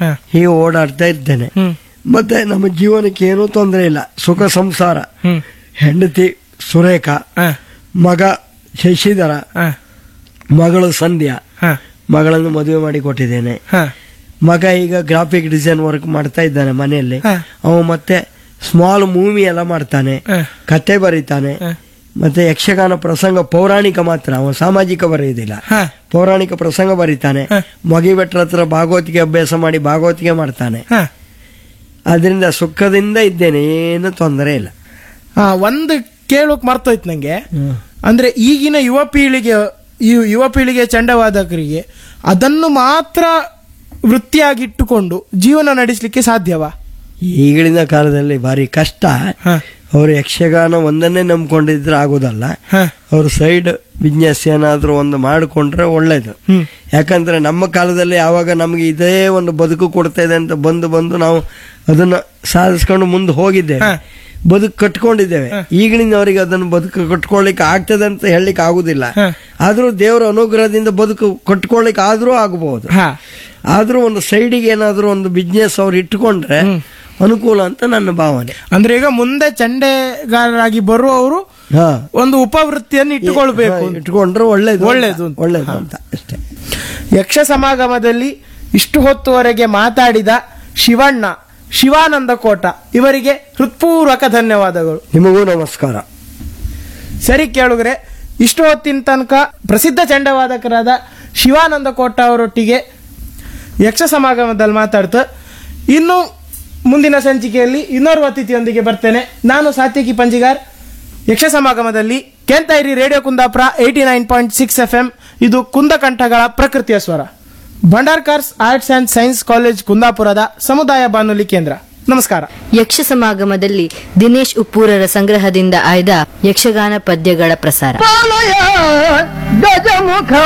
ಹ. ಹೀಗೆ ಓಡಾಡ್ತಾ ಇದ್ದೇನೆ ಹ್ಮ್ ಮತ್ತೆ ನಮ್ಮ ಜೀವನಕ್ಕೆ ಏನೂ ತೊಂದರೆ ಇಲ್ಲ ಸುಖ ಸಂಸಾರ ಹ್ಮ್ ಹೆಂಡತಿ ಸುರೇಖ ಹ, ಮಗ ಶಶಿಧರ ಹ, ಮಗಳು ಸಂಧ್ಯಾ ಹ, ಮಗಳನ್ನು ಮದುವೆ ಮಾಡಿ ಕೊಟ್ಟಿದ್ದೇನೆ ಹ, ಮಗ ಈಗ ಗ್ರಾಫಿಕ್ ಡಿಸೈನ್ ವರ್ಕ್ ಮಾಡ್ತಾ ಇದ್ದಾನೆ ಮನೆಯಲ್ಲಿ ಹ. ಅವ ಮತ್ತೆ ಸ್ಮಾಲ್ ಮೂವಿ ಎಲ್ಲ ಮಾಡ್ತಾನೆ ಹ. ಕತೆ ಬರೀತಾನೆ ಹ. ಮತ್ತೆ ಯಕ್ಷಗಾನ ಪ್ರಸಂಗ ಪೌರಾಣಿಕ ಮಾತ್ರ ಅವ ಸಾಮಾಜಿಕ ಬರೆಯುವುದಿಲ್ಲ ಹ. ಪೌರಾಣಿಕ ಪ್ರಸಂಗ ಬರೀತಾನೆ ಹ. ಮಗಿಭಟ್ರ ಹತ್ರ ಭಾಗವತಿಗೆ ಅಭ್ಯಾಸ ಮಾಡಿ ಭಾಗವತಿಗೆ ಮಾಡ್ತಾನೆ ಹ. ಅದರಿಂದ ಸುಖದಿಂದ ಇದ್ದೇನೆ ಏನು ತೊಂದರೆ ಇಲ್ಲ ಆ, ಒಂದು ಕೇಳೋಕ್ ಮರ್ತೋಯ್ತು ನಂಗೆ ಅಂದ್ರೆ ಈಗಿನ ಯುವ ಪೀಳಿಗೆ ಯು- ಯುವ ಪೀಳಿಗೆ ಚಂಡವಾದಕರಿಗೆ ಅದನ್ನು ಮಾತ್ರ ವೃತ್ತಿಯಾಗಿಟ್ಟುಕೊಂಡು ಜೀವನ ನಡೆಸಲಿಕ್ಕೆ ಸಾಧ್ಯವಾ ಈಗಿನ ಕಾಲದಲ್ಲಿ ಭಾರಿ ಕಷ್ಟ ಹ, ಅವರು ಯಕ್ಷಗಾನ ಒಂದನ್ನೇ ನಂಬ್ಕೊಂಡಿದ್ರೆ ಆಗೋದಲ್ಲ ಹ, ಅವರು ಸೈಡ್ ಬಿಸ್ನೆಸ್ ಏನಾದರೂ ಒಂದು ಮಾಡಿಕೊಂಡ್ರೆ ಒಳ್ಳೇದು ಹ್ಮ್ ಯಾಕಂದ್ರೆ ನಮ್ಮ ಕಾಲದಲ್ಲಿ ಯಾವಾಗ ನಮಗೆ ಇದೇ ಒಂದು ಬದುಕು ಕೊಡ್ತಾ ಇದೆ ಅಂತ ಬಂದು ಬಂದು ನಾವು ಅದನ್ನ ಸಾಧಿಸ್ಕೊಂಡು ಮುಂದೆ ಹೋಗಿದ್ದೇವೆ ಹ. ಬದುಕು ಕಟ್ಕೊಂಡಿದ್ದೇವೆ ಈಗಿನವರಿಗೆ ಅದನ್ನು ಬದುಕು ಕಟ್ಕೊಳ್ಳಿಕ್ಕೆ ಆಗ್ತದೆ ಅಂತ ಹೇಳಲಿಕ್ಕೆ ಆಗುದಿಲ್ಲ ಹ. ಆದ್ರೂ ದೇವರ ಅನುಗ್ರಹದಿಂದ ಬದುಕು ಕಟ್ಕೊಳ್ಳಿಕ್ಕೆ ಆದ್ರೂ ಆಗಬಹುದು ಹ, ಆದ್ರೂ ಒಂದು ಸೈಡಿಗೆ ಏನಾದ್ರೂ ಒಂದು ಬಿಸ್ನೆಸ್ ಅವ್ರು ಇಟ್ಟುಕೊಂಡ್ರೆ ಅನುಕೂಲ ಅಂತ ನನ್ನ ಭಾವನೆ ಅಂದ್ರೆ ಈಗ ಮುಂದೆ ಚಂಡೆಗಾರರಾಗಿ ಬರುವವರು ಹಾ ಒಂದು ಉಪವೃತ್ತಿಯನ್ನು ಇಟ್ಟುಕೊಳ್ಬೇಕು ಹಾ, ಇಟ್ಕೊಂಡ್ರೆ ಒಳ್ಳೇದು ಒಳ್ಳೇದು ಅಂತ. ಒಳ್ಳೇದು ಅಂತ ಅಷ್ಟೇ ಯಕ್ಷ ಸಮಾಗಮದಲ್ಲಿ ಇಷ್ಟು ಹೊತ್ತುವರೆಗೆ ಮಾತಾಡಿದ ಶಿವಣ್ಣ ಶಿವಾನಂದ ಕೋಟ ಇವರಿಗೆ ಹೃತ್ಪೂರ್ವಕ ಧನ್ಯವಾದಗಳು ನಿಮಗೂ ನಮಸ್ಕಾರ ಸರಿ ಕೇಳುಗ್ರೆ ಇಷ್ಟು ಹೊತ್ತಿನ ತನಕ ಪ್ರಸಿದ್ಧ ಚಂಡವಾದಕರಾದ ಶಿವಾನಂದ ಕೋಟ ಅವರೊಟ್ಟಿಗೆ ಯಕ್ಷ ಸಮಾಗಮದಲ್ಲಿ ಮಾತಾಡ್ತು ಇನ್ನು ಮುಂದಿನ ಸಂಚಿಕೆಯಲ್ಲಿ ಇನ್ನೋರ್ವ ಅತಿಥಿಯೊಂದಿಗೆ ಬರ್ತೇನೆ ನಾನು ಸಾತ್ವಿಕಿ ಪಂಜಿಗಾರ್ ಯಕ್ಷ ಸಮಾಗಮದಲ್ಲಿ ಕೆಂತೈರಿ radio Kundapura eighty nine point six F M ಇದು ಕುಂದಕಂಠಗಳ ಪ್ರಕೃತಿಯ ಸ್ವರ Bhandarkars arts and science college ಕುಂದಾಪುರದ ಸಮುದಾಯ ಬಾನುಲಿ ಕೇಂದ್ರ ನಮಸ್ಕಾರ ಯಕ್ಷ ಸಮಾಗಮದಲ್ಲಿ ದಿನೇಶ್ ಉಪ್ಪೂರರ ಸಂಗ್ರಹದಿಂದ ಆಯ್ದ ಯಕ್ಷಗಾನ ಪದ್ಯಗಳ ಪ್ರಸಾರ ಗಜಮುಖ